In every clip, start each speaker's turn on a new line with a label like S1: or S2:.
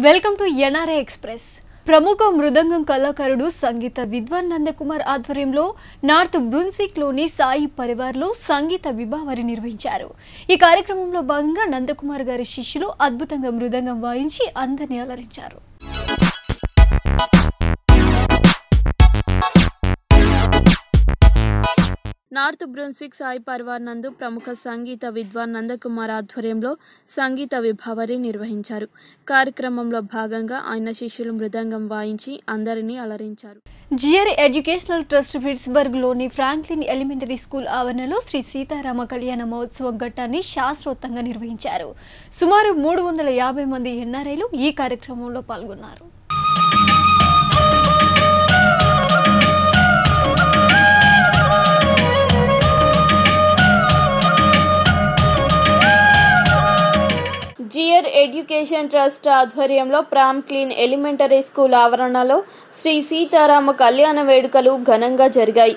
S1: welcome to NRI express ప్రముఖ మృదంగం కళాకారుడు సంగీత విద్వాన్ నందకుమార్ ఆధ్వర్యంలో నార్త్ బ్రూన్స్విక్ లోని సాయి పరివార్లో సంగీత విభావరి నిర్వహించారు ఈ కార్యక్రమంలో భాగంగా నందకుమార్ గారి శిష్యులు అద్భుతంగా మృదంగం వాయించి అందరినీ అలరించారు నార్త్ బ్రూన్స్విక్ సాయి పరివార్ నందు ప్రముఖ సంగీత విద్వాన్ నందకుమార్ ఆధ్వర్యంలో సంగీత విభావరి నిర్వహించారు కార్యక్రమంలో భాగంగా ఆయన శిష్యులు మృదంగం వాయించి అందరినీ అలరించారు జిఆర్ ఎడ్యుకేషనల్ ట్రస్ట్ పిట్స్బర్గ్ లోని ఫ్రాంక్లిన్ ఎలిమెంటరీ స్కూల్ ఆవరణలో శ్రీ సీతారామ కళ్యాణ మహోత్సవ ఘట్టాన్ని శాస్త్రోత్తంగా నిర్వహించారు సుమారు మూడు వందల యాభై మంది ఎన్ఆర్ఐలు ఈ కార్యక్రమంలో పాల్గొన్నారు జియర్ ఎడ్యుకేషన్ ట్రస్ట్ ఆధ్వర్యంలో ప్రామ్ క్లీన్ ఎలిమెంటరీ స్కూల్ ఆవరణలో శ్రీ సీతారామ కళ్యాణ వేడుకలు ఘనంగా జరిగాయి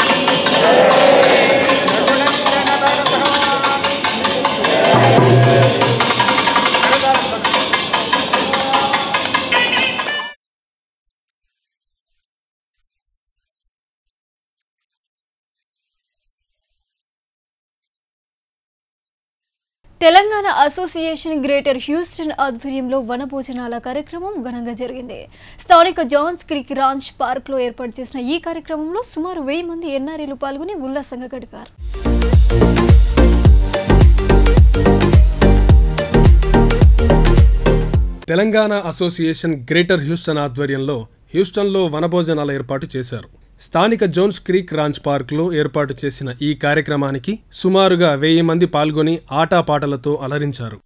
S1: తెలంగాణ అసోసియేషన్ గ్రేటర్ హ్యూస్టన్ ఆధ్వర్యంలో వనభోజనాల కార్యక్రమం ఘనంగా జరిగింది స్థానిక జాన్స్ క్రిక్ రాంచ్ పార్క్ లో ఏర్పాటు చేసిన ఈ కార్యక్రమంలో సుమారు వెయ్యి మంది ఎన్ఆర్ఐలు పాల్గొని ఉల్లాసంగా గడిపారు
S2: తెలంగాణ అసోసియేషన్ గ్రేటర్ హ్యూస్టన్ ఆధ్వర్యంలో హ్యూస్టన్లో వనభోజనాల ఏర్పాటు చేశారు స్థానిక జోన్స్ క్రీక్ రాంచ్ పార్క్లో ఏర్పాటు చేసిన ఈ కార్యక్రమానికి సుమారుగా వెయ్యి మంది పాల్గొని ఆటాపాటలతో అలరించారు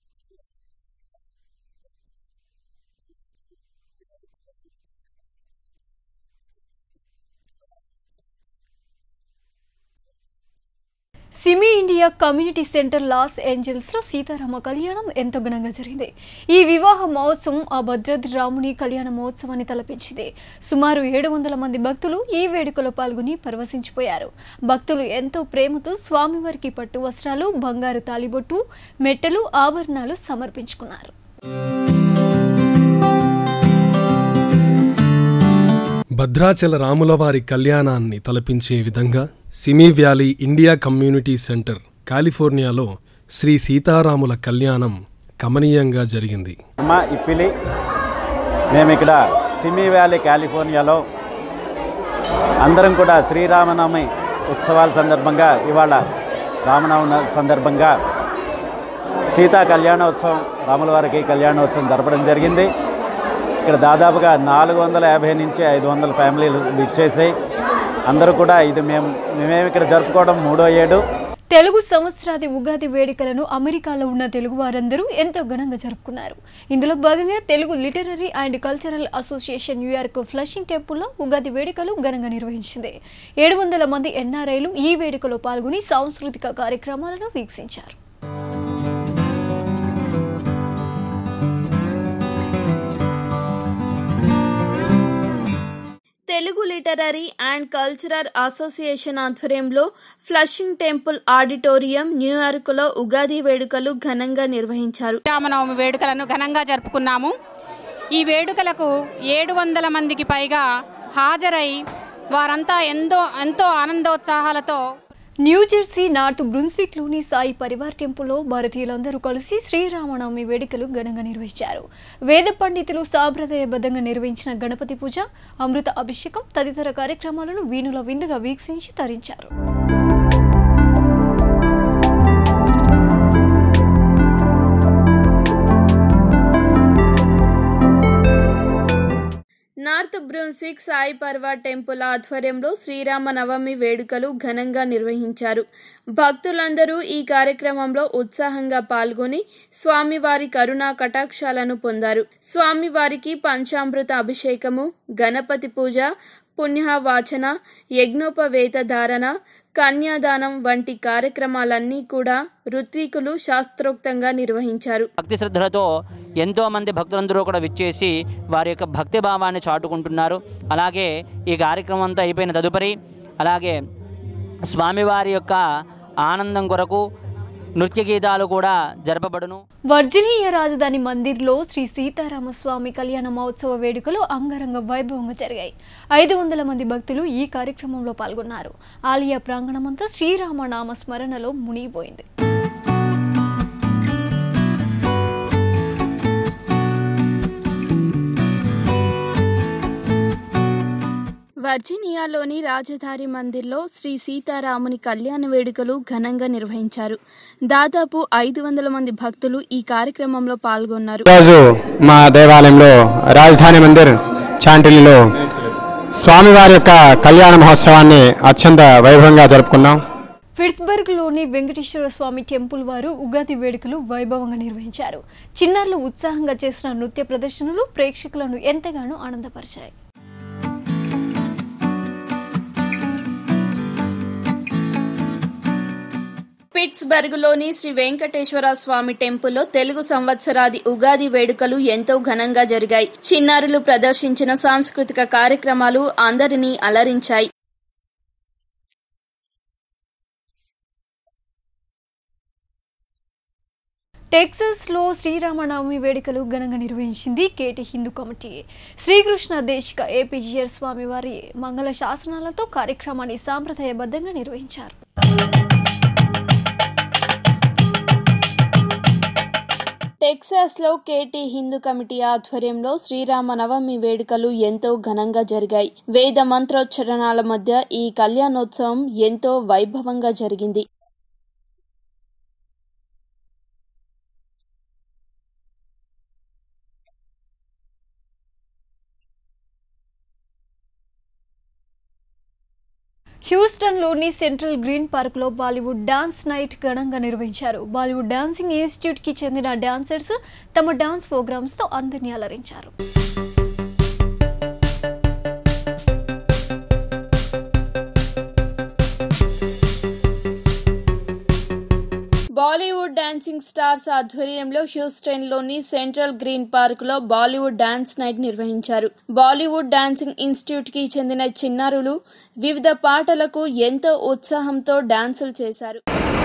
S1: Simi India community centre Los Angeles లో సీతారామ కళ్యాణం ఎంతో ఘనంగా జరిగింది ఈ వివాహ మహోత్సవం ఆ భద్రాద్రి రాముని కళ్యాణ మహోత్సవాన్ని తలపించింది సుమారు ఏడు వందల మంది భక్తులు ఈ వేడుకలో పాల్గొని పరవశించిపోయారు భక్తులు ఎంతో ప్రేమతో స్వామివారికి పట్టు వస్త్రాలు బంగారు తాలిబొట్టు మెట్టలు ఆభరణాలు సమర్పించుకున్నారు
S2: భద్రాచల రాములవారి కళ్యాణాన్ని తలపించే విధంగా Simi Valley India community centre కాలిఫోర్నియాలో శ్రీ సీతారాముల కళ్యాణం కమనీయంగా జరిగింది
S3: అమ్మ ఇప్పిలి మేము ఇక్కడ సిమీ వ్యాలీ కాలిఫోర్నియాలో అందరం కూడా శ్రీరామనవమి ఉత్సవాల సందర్భంగా ఇవాళ రామనవమి సందర్భంగా సీతా కళ్యాణోత్సవం రాముల వారికి కళ్యాణోత్సవం జరపడం జరిగింది ఇక్కడ దాదాపుగా నాలుగు వందల యాభై నుంచి ఐదు వందల ఫ్యామిలీలు ఇచ్చేసాయి అందరూ కూడా ఇది మేము మేమేమి ఇక్కడ జరుపుకోవడం మూడో ఏడు
S1: తెలుగు సంవత్సరాది ఉగాది వేడుకలను అమెరికాలో ఉన్న తెలుగు వారందరూ ఎంతో ఘనంగా జరుపుకున్నారు ఇందులో భాగంగా Telugu literary and cultural association New York Flushing టెంపుల్లో ఉగాది వేడుకలు ఘనంగా నిర్వహించింది ఏడు వందల మంది ఎన్ఆర్ఐలు ఈ వేడుకలో పాల్గొని సాంస్కృతిక కార్యక్రమాలను వీక్షించారు Telugu literary and cultural association ఆధ్వర్యంలో ఫ్లషింగ్ టెంపుల్ ఆడిటోరియం న్యూయార్క్లో ఉగాది వేడుకలు ఘనంగా నిర్వహించారు
S4: రామనవమి వేడుకలను ఘనంగా జరుపుకున్నాము ఈ వేడుకలకు ఏడు వందల మందికి పైగా హాజరై వారంతా ఎంతో ఎంతో ఆనందోత్సాహాలతో
S1: న్యూ జెర్సీ నార్త్ బ్రున్స్విక్లోని సాయి పరివార్ టెంపుల్లో భారతీయులందరూ కలిసి శ్రీరామనవమి వేడుకలు ఘనంగా నిర్వహించారు వేద పండితులు సాంప్రదాయబద్ధంగా నిర్వహించిన గణపతి పూజ అమృత అభిషేకం తదితర కార్యక్రమాలను వీణుల విందుగా వీక్షించి తరించారు North Brunswick Sai Parivar temple ఆధ్వర్యంలో శ్రీరామ నవమి వేడుకలు ఘనంగా నిర్వహించారు భక్తులందరూ ఈ కార్యక్రమంలో ఉత్సాహంగా పాల్గొని స్వామివారి కరుణా కటాక్షాలను పొందారు స్వామివారికి పంచామృత అభిషేకము గణపతి పూజ పుణ్యవాచన యజ్ఞోపవేత ధారణ కన్యాదానం వంటి కార్యక్రమాలన్నీ కూడా ఋత్వికులు శాస్త్రోక్తంగా నిర్వహించారు
S5: భక్తి శ్రద్ధలతో ఎంతో మంది భక్తులందరూ కూడా విచ్చేసి వారి యొక్క భక్తి భావాన్ని చాటుకుంటున్నారు అలాగే ఈ కార్యక్రమం అంతా అయిపోయిన తదుపరి అలాగే స్వామివారి యొక్క ఆనందం కొరకు నృత్య గీతాలు కూడా జరపబడును
S6: వర్జనీయ రాజధాని మందిర్లో శ్రీ సీతారామస్వామి కళ్యాణ మహోత్సవ వేడుకలు అంగరంగ వైభవంగా జరిగాయి ఐదు వందల మంది భక్తులు ఈ కార్యక్రమంలో పాల్గొన్నారు ఆలయ ప్రాంగణమంతా శ్రీరామ నామ స్మరణలో మునిగిపోయింది
S1: వర్జీనియాలోని రాజధాని మందిర్లో శ్రీ సీతారాముని కళ్యాణ వేడుకలు ఘనంగా నిర్వహించారు దాదాపు ఐదు వందల మంది భక్తులు ఈ కార్యక్రమంలో పాల్గొన్నారు
S7: ఈరోజు మా దేవాలయంలో రాజధాని మందిర్ చాంటిలిలో స్వామివారి యొక్క కళ్యాణ మహోత్సవాన్ని అత్యంత వైభవంగా జరుపుకున్నాం
S6: ఫిట్స్బర్గ్లోని వెంకటేశ్వర స్వామి టెంపుల్ వారు ఉగాది వేడుకలు వైభవంగా నిర్వహించారు చిన్నారులు ఉత్సాహంగా చేసిన నృత్య ప్రదర్శనలు ప్రేక్షకులను ఎంతగానో ఆనందపరిచాయి
S1: పిట్స్బర్గ్లోని శ్రీ వెంకటేశ్వర స్వామి టెంపుల్లో తెలుగు సంవత్సరాది ఉగాది వేడుకలు ఎంతో ఘనంగా జరిగాయి చిన్నారులు ప్రదర్శించిన సాంస్కృతిక కార్యక్రమాలు అందరినీ అలరించాయి
S6: టెక్సాస్లో శ్రీరామనవమి వేడుకలు ఘనంగా నిర్వహించింది KT Hindu committee Srikrishna Desika APGR Swami వారి మంగళ శాసనాలతో కార్యక్రమాన్ని సాంప్రదాయబద్ధంగా నిర్వహించారు
S1: టెక్సాస్లో కేటీ హిందూ కమిటీ ఆధ్వర్యంలో శ్రీరామ నవమి వేడుకలు ఎంతో ఘనంగా జరిగాయి వేద మంత్రోచ్చరణాల మధ్య ఈ కళ్యాణోత్సవం ఎంతో వైభవంగా జరిగింది
S6: హ్యూస్టన్లోని సెంట్రల్ గ్రీన్ పార్క్లో బాలీవుడ్ డాన్స్ నైట్ ఘనంగా నిర్వహించారు బాలీవుడ్ డాన్సింగ్ ఇన్స్టిట్యూట్కి చెందిన డాన్సర్స్ తమ డాన్స్ ప్రోగ్రామ్స్తో అందరినీ అలరించారు
S1: బాలీవుడ్ డాన్సింగ్ స్టార్స్ ఆధ్వర్యంలో హ్యూస్టన్లోని సెంట్రల్ గ్రీన్ పార్క్ లో బాలీవుడ్ డాన్స్ నైట్ నిర్వహించారు బాలీవుడ్ డాన్సింగ్ ఇన్స్టిట్యూట్ కి చెందిన చిన్నారులు వివిధ పాటలకు ఎంతో ఉత్సాహంతో డాన్సులు చేశారు